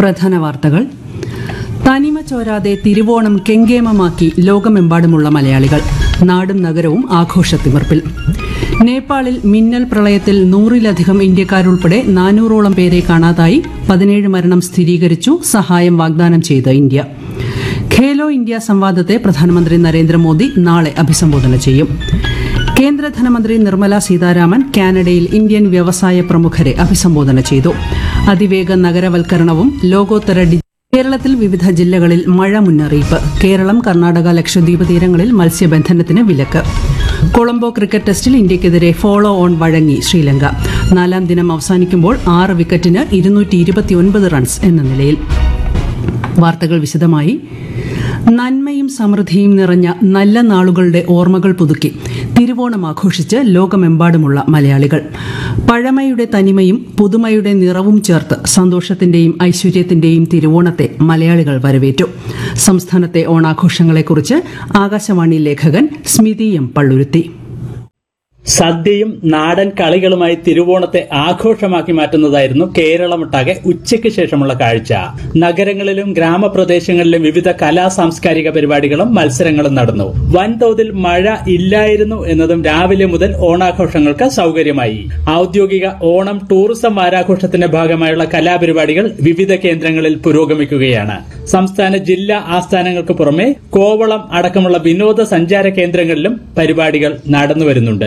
പ്രധാന വാർത്തകൾ തനിമ ചോരാതെ തിരുവോണം കെങ്കേമമാക്കി ലോകമെമ്പാടുമുള്ള മലയാളികൾ നാടും നഗരവും ആഘോഷത്തിമിർപ്പിൽ നേപ്പാളിൽ മിന്നൽ പ്രളയത്തിൽ നൂറിലധികം ഇന്ത്യക്കാരുൾപ്പെടെ നാനൂറോളം പേരെ കാണാതായി പതിനേഴ് മരണം സ്ഥിരീകരിച്ചു സഹായം വാഗ്ദാനം ചെയ്ത് ഇന്ത്യ ഖേലോ ഇന്ത്യ സംവാദത്തെ പ്രധാനമന്ത്രി നരേന്ദ്രമോദി നാളെ അഭിസംബോധന ചെയ്യും കേന്ദ്ര ധനമന്ത്രി നിർമ്മല സീതാരാമൻ കാനഡയിൽ ഇന്ത്യൻ വ്യവസായ പ്രമുഖരെ അഭിസംബോധന ചെയ്തു അതിവേഗ നഗരവൽക്കരണവും ലോകോത്തര ഡി കേരളത്തിൽ വിവിധ ജില്ലകളിൽ മഴ മുന്നറിയിപ്പ് കേരളം കർണാടക ലക്ഷദ്വീപ് തീരങ്ങളിൽ മത്സ്യബന്ധനത്തിന് വിലക്ക് കൊളംബോ ക്രിക്കറ്റ് ടെസ്റ്റിൽ ഇന്ത്യക്കെതിരെ ഫോളോ ഓൺ വഴങ്ങി ശ്രീലങ്ക നാലാം ദിനം അവസാനിക്കുമ്പോൾ ആറ് വിക്കറ്റിന് ഇരുന്നൂറ്റി ഇരുപത്തിയൊൻപത് റൺസ് എന്ന നിലയിൽ വാർത്തകൾ വിശദമായി നന്മയും സമൃദ്ധിയും നിറഞ്ഞ നല്ല നാളുകളുടെ ഓർമ്മകൾ പുതുക്കി തിരുവോണം ആഘോഷിച്ച് ലോകമെമ്പാടുമുള്ള മലയാളികൾ പഴമയുടെ തനിമയും പുതുമയുടെ നിറവും ചേർത്ത് സന്തോഷത്തിന്റെയും ഐശ്വര്യത്തിന്റെയും തിരുവോണത്തെ മലയാളികൾ വരവേറ്റു സംസ്ഥാനത്തെ ഓണാഘോഷങ്ങളെക്കുറിച്ച് ആകാശവാണി ലേഖകൻ സ്മിതി എം പള്ളുരുത്തി സദ്യയും നാടൻ കളികളുമായി തിരുവോണത്തെ ആഘോഷമാക്കി മാറ്റുന്നതായിരുന്നു കേരളമൊട്ടാകെ ഉച്ചയ്ക്ക് ശേഷമുള്ള കാഴ്ച നഗരങ്ങളിലും ഗ്രാമപ്രദേശങ്ങളിലും വിവിധ കലാ സാംസ്കാരിക പരിപാടികളും മത്സരങ്ങളും നടന്നു വൻതോതിൽ മഴ ഇല്ലായിരുന്നു എന്നതും രാവിലെ മുതൽ ഓണാഘോഷങ്ങൾക്ക് സൗകര്യമായി ഔദ്യോഗിക ഓണം ടൂറിസം വാരാഘോഷത്തിന്റെ ഭാഗമായുള്ള കലാപരിപാടികൾ വിവിധ കേന്ദ്രങ്ങളിൽ പുരോഗമിക്കുകയാണ് സംസ്ഥാന ജില്ലാ ആസ്ഥാനങ്ങൾക്ക് പുറമെ കോവളം അടക്കമുള്ള വിനോദസഞ്ചാര കേന്ദ്രങ്ങളിലും പരിപാടികൾ നടന്നുവരുന്നുണ്ട്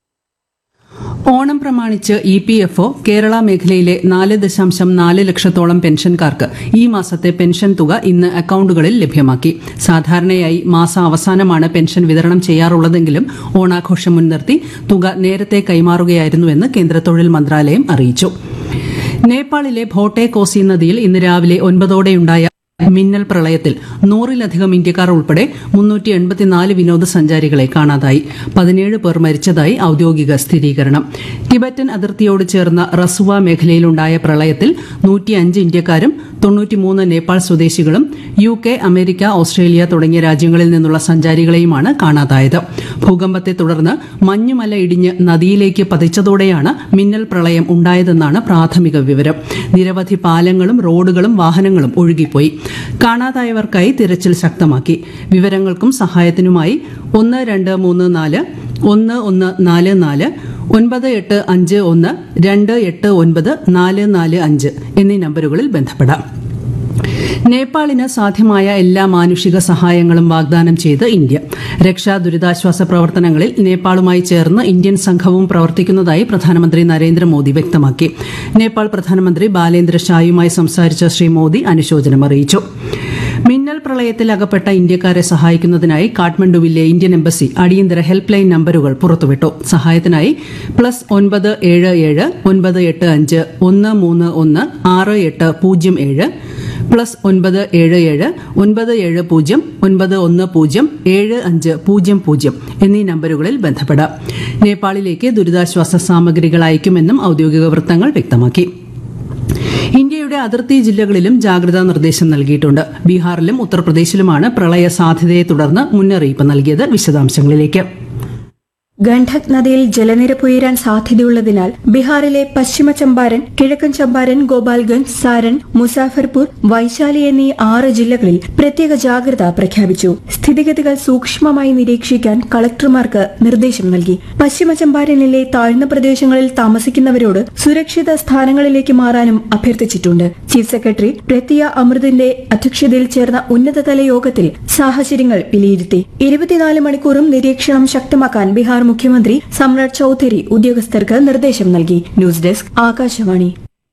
ഓണം പ്രമാണിച്ച് E P F O Kerala മേഖലയിലെ നാല് ദശാംശം നാല് ലക്ഷത്തോളം പെൻഷൻകാർക്ക് ഈ മാസത്തെ പെൻഷൻ തുക ഇന്ന് അക്കൌണ്ടുകളിൽ ലഭ്യമാക്കി സാധാരണയായി മാസ അവസാനമാണ് പെൻഷൻ വിതരണം ചെയ്യാറുള്ളതെങ്കിലും ഓണാഘോഷം മുൻനിർത്തി തുക നേരത്തെ കൈമാറുകയായിരുന്നുവെന്ന് കേന്ദ്ര തൊഴിൽ മന്ത്രാലയം അറിയിച്ചു നേപ്പാളിലെ ഭോട്ടെ കോസി നദിയിൽ ഇന്ന് രാവിലെ ഒൻപതോടെയുണ്ടായ മിന്നൽ പ്രളയത്തിൽ നൂറിലധികം ഇന്ത്യക്കാർ ഉൾപ്പെടെ മുന്നൂറ്റി എൺപത്തിനാല് വിനോദസഞ്ചാരികളെ കാണാതായി പതിനേഴ് പേർ മരിച്ചതായി ഔദ്യോഗിക സ്ഥിരീകരണം ടിബറ്റൻ അതിർത്തിയോട് ചേർന്ന റസുവ മേഖലയിലുണ്ടായ പ്രളയത്തിൽ നൂറ്റിയഞ്ച് ഇന്ത്യക്കാരും തൊണ്ണൂറ്റിമൂന്ന് നേപ്പാൾ സ്വദേശികളും യു കെ അമേരിക്ക ഓസ്ട്രേലിയ തുടങ്ങിയ രാജ്യങ്ങളിൽ നിന്നുള്ള സഞ്ചാരികളെയുമാണ് കാണാതായത് ഭൂകമ്പത്തെ തുടർന്ന് മഞ്ഞുമല ഇടിഞ്ഞ് നദിയിലേക്ക് പതിച്ചതോടെയാണ് മിന്നൽ പ്രളയം ഉണ്ടായതെന്നാണ് പ്രാഥമിക വിവരം നിരവധി പാലങ്ങളും റോഡുകളും വാഹനങ്ങളും ഒഴുകിപ്പോയി കാണാതായവർക്കായി തിരച്ചിൽ ശക്തമാക്കി വിവരങ്ങൾക്കും സഹായത്തിനുമായി ഒന്ന് രണ്ട് മൂന്ന് നാല് ഒന്ന് ഒന്ന് നാല് നാല് ഒൻപത് എട്ട് അഞ്ച് ഒന്ന് രണ്ട് എട്ട് ഒൻപത് നാല് നാല് അഞ്ച് എന്നീ നമ്പറുകളിൽ ബന്ധപ്പെടാം നേപ്പാളിന് സാധ്യമായ എല്ലാ മാനുഷിക സഹായങ്ങളും വാഗ്ദാനം ചെയ്ത് ഇന്ത്യ രക്ഷാ ദുരിതാശ്വാസ പ്രവർത്തനങ്ങളിൽ നേപ്പാളുമായി ചേർന്ന് ഇന്ത്യൻ സംഘവും പ്രവർത്തിക്കുന്നതായി പ്രധാനമന്ത്രി നരേന്ദ്രമോദി വ്യക്തമാക്കി നേപ്പാൾ പ്രധാനമന്ത്രി ബാലേന്ദ്ര ഷായുമായി സംസാരിച്ച ശ്രീ മോദി അനുശോചനം അറിയിച്ചു മിന്നൽ പ്രളയത്തിൽ അകപ്പെട്ട ഇന്ത്യക്കാരെ സഹായിക്കുന്നതിനായി കാഠ്മണ്ഡുവിലെ ഇന്ത്യൻ എംബസി അടിയന്തര ഹെൽപ്പ് ലൈൻ നമ്പറുകൾ പുറത്തുവിട്ടു സഹായത്തിനായി പ്ലസ് ഒൻപത് ഏഴ് ഏഴ് ഒൻപത് എട്ട് അഞ്ച് ഒന്ന് മൂന്ന് ഒന്ന് ആറ് എട്ട് പൂജ്യം ഏഴ് പ്ലസ് ഒൻപത് ഏഴ് ഏഴ് ഒൻപത് ഏഴ് പൂജ്യം ഒൻപത് ഒന്ന് പൂജ്യം ഏഴ് അഞ്ച് പൂജ്യം പൂജ്യം എന്നീ നമ്പറുകളിൽ ബന്ധപ്പെടാം നേപ്പാളിലേക്ക് ദുരിതാശ്വാസ സാമഗ്രികൾ അയക്കുമെന്നും ഔദ്യോഗിക വൃത്തങ്ങൾ വ്യക്തമാക്കി ഇന്ത്യയുടെ അതിർത്തി ജില്ലകളിലും ജാഗ്രതാ നിർദ്ദേശം നൽകിയിട്ടുണ്ട് ബീഹാറിലും ഉത്തർപ്രദേശിലുമാണ് പ്രളയ സാധ്യതയെ തുടർന്ന് മുന്നറിയിപ്പ് നൽകിയത് വിശദാംശങ്ങളിലേക്ക് ഗണ്ഡക് നദിയിൽ ജലനിരപ്പ് ഉയരാൻ സാധ്യതയുള്ളതിനാൽ ബീഹാറിലെ പശ്ചിമ ചമ്പാരൻ കിഴക്കൻ ചമ്പാരൻ ഗോപാൽഗഞ്ച് സാരൻ മുസാഫർപൂർ വൈശാലി എന്നീ ആറ് ജില്ലകളിൽ പ്രത്യേക ജാഗ്രത പ്രഖ്യാപിച്ചു സ്ഥിതിഗതികൾ സൂക്ഷ്മമായി നിരീക്ഷിക്കാൻ കളക്ടർമാർക്ക് നിർദ്ദേശം നൽകി പശ്ചിമ ചമ്പാരനിലെ താഴ്ന്ന പ്രദേശങ്ങളിൽ താമസിക്കുന്നവരോട് സുരക്ഷിത സ്ഥാനങ്ങളിലേക്ക് മാറാനും അഭ്യർത്ഥിച്ചിട്ടുണ്ട് ചീഫ് സെക്രട്ടറി പ്രത്യ അമൃതിന്റെ അധ്യക്ഷതയിൽ ചേർന്ന ഉന്നതതല യോഗത്തിൽ സാഹചര്യങ്ങൾ വിലയിരുത്തി ഇരുപത്തിനാല് മണിക്കൂറും നിരീക്ഷണം ശക്തമാക്കാൻ ബീഹാർ മുഖ്യമന്ത്രി സമ്രാട് ചൌധരി ഉദ്യോഗസ്ഥർക്ക് നിർദ്ദേശം നൽകി ന്യൂസ് ഡെസ്ക് ആകാശവാണി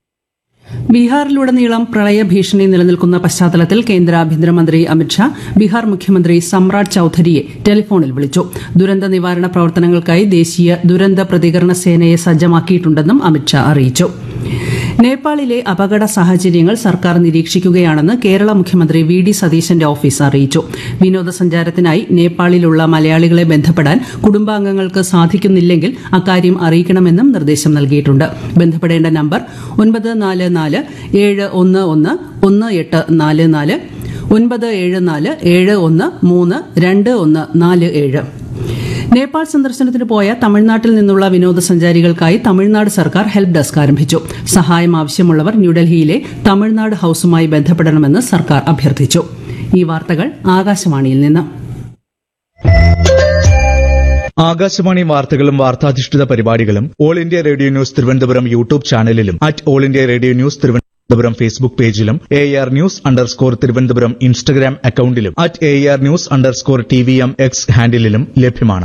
ബീഹാറിലുടനീളം പ്രളയ ഭീഷണി നിലനിൽക്കുന്ന പശ്ചാത്തലത്തിൽ കേന്ദ്ര ആഭ്യന്തരമന്ത്രി അമിത്ഷാ ബീഹാർ മുഖ്യമന്ത്രി സമ്രാട് ചൌധരിയെ ടെലിഫോണിൽ വിളിച്ചു ദുരന്ത നിവാരണ പ്രവർത്തനങ്ങൾക്കായി ദേശീയ ദുരന്ത പ്രതികരണ സേനയെ സജ്ജമാക്കിയിട്ടുണ്ടെന്നും അമിത്ഷാ അറിയിച്ചു നേപ്പാളിലെ അപകട സാഹചര്യങ്ങൾ സർക്കാർ നിരീക്ഷിക്കുകയാണെന്ന് കേരള മുഖ്യമന്ത്രി വി ഡി സതീശന്റെ ഓഫീസ് അറിയിച്ചു വിനോദസഞ്ചാരത്തിനായി നേപ്പാളിലുള്ള മലയാളികളെ ബന്ധപ്പെടാൻ കുടുംബാംഗങ്ങൾക്ക് സാധിക്കുന്നില്ലെങ്കിൽ അക്കാര്യം അറിയിക്കണമെന്നും നിർദ്ദേശം നൽകിയിട്ടുണ്ട് ബന്ധപ്പെടേണ്ട നമ്പർ ഒൻപത് നാല് നാല് ഏഴ് ഒന്ന് ഒന്ന് ഒന്ന് എട്ട് നാല് നാല് ഒൻപത് ഏഴ് നാല് ഏഴ് ഒന്ന് മൂന്ന് രണ്ട് ഒന്ന് നാല് ഏഴ് നേപ്പാൾ സന്ദർശനത്തിന് പോയ തമിഴ്നാട്ടിൽ നിന്നുള്ള വിനോദസഞ്ചാരികൾക്കായി തമിഴ്നാട് സർക്കാർ ഹെൽപ്പ് ഡെസ്ക് ആരംഭിച്ചു സഹായം ആവശ്യമുള്ളവർ ന്യൂഡൽഹിയിലെ തമിഴ്നാട് ഹൌസുമായി ബന്ധപ്പെടണമെന്ന് സർക്കാർ അഭ്യർത്ഥിച്ചു ഈ വാർത്തകൾ ആകാശവാണിയിൽ നിന്ന് ആകാശവാണി വാർത്തകളും വാർത്താധിഷ്ഠിത പരിപാടികളും all India radio news Thiruvananthapuram YouTube ചാനലിലും at all India radio news Thiruvananthapuram Facebook പേജിലും A R news underscore Thiruvananthapuram Instagram അക്കൌണ്ടിലും at A R news underscore T V M X ഹാൻഡിലും ലഭ്യമാണ്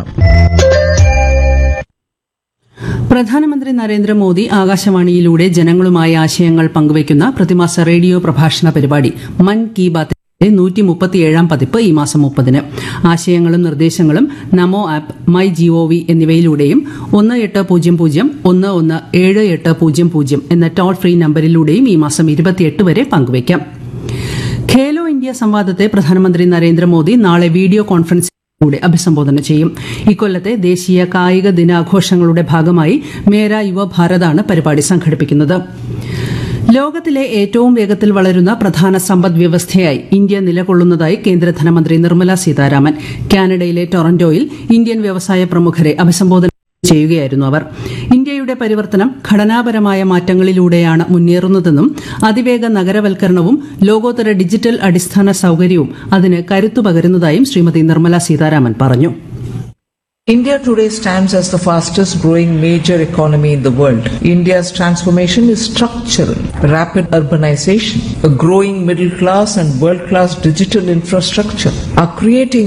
പ്രധാനമന്ത്രി നരേന്ദ്രമോദി ആകാശവാണിയിലൂടെ ജനങ്ങളുമായി ആശയങ്ങൾ പങ്കുവയ്ക്കുന്ന പ്രതിമാസ റേഡിയോ പ്രഭാഷണ പരിപാടി മൻ കി ബാത്തിന്റെ നൂറ്റി മുപ്പത്തിയേഴാം പതിപ്പ് ഈ മാസം മുപ്പതിന് ആശയങ്ങളും നിർദ്ദേശങ്ങളും നമോ ആപ്പ് മൈ ജിഒവി എന്നിവയിലൂടെയും ഒന്ന് എട്ട് പൂജ്യം പൂജ്യം ഒന്ന് ഒന്ന് ഏഴ് എട്ട് പൂജ്യം പൂജ്യം എന്ന ടോൾ ഫ്രീ നമ്പരിലൂടെയും ഈ മാസം ഇരുപത്തിയെട്ട് വരെ പങ്കുവയ്ക്കാം ഖേലോ ഇന്ത്യ സംവാദത്തെ പ്രധാനമന്ത്രി നരേന്ദ്രമോദി നാളെ വീഡിയോ കോൺഫറൻസിലൂടെ അഭിസംബോധന ചെയ്യും ഇക്കൊല്ലത്തെ ദേശീയ കായിക ദിനാഘോഷങ്ങളുടെ ഭാഗമായി മേര യുവഭാരതാണ് പരിപാടി സംഘടിപ്പിക്കുന്നത് ലോകത്തിലെ ഏറ്റവും വേഗത്തിൽ വളരുന്ന പ്രധാന സമ്പദ് വ്യവസ്ഥയായി ഇന്ത്യ നിലകൊള്ളുന്നതായി കേന്ദ്ര ധനമന്ത്രി നിർമ്മല സീതാരാമൻ കാനഡയിലെ ടൊറന്റോയിൽ ഇന്ത്യൻ വ്യവസായ പ്രമുഖരെ അഭിസംബോധന ചെയ്യുകയായിരുന്നു അവർ ഇന്ത്യയുടെ പരിവർത്തനം ഘടനാപരമായ മാറ്റങ്ങളിലൂടെയാണ് മുന്നേറുന്നതെന്നും അതിവേഗ നഗരവൽക്കരണവും ലോകോത്തര ഡിജിറ്റൽ അടിസ്ഥാന സൌകര്യവും അതിന് കരുത്തു പകരുന്നതായും ശ്രീമതി നിർമ്മല സീതാരാമൻ പറഞ്ഞു India today stands as the fastest growing major economy in the world. India's transformation is structural. Rapid urbanization, a growing middle class and world class digital infrastructure are creating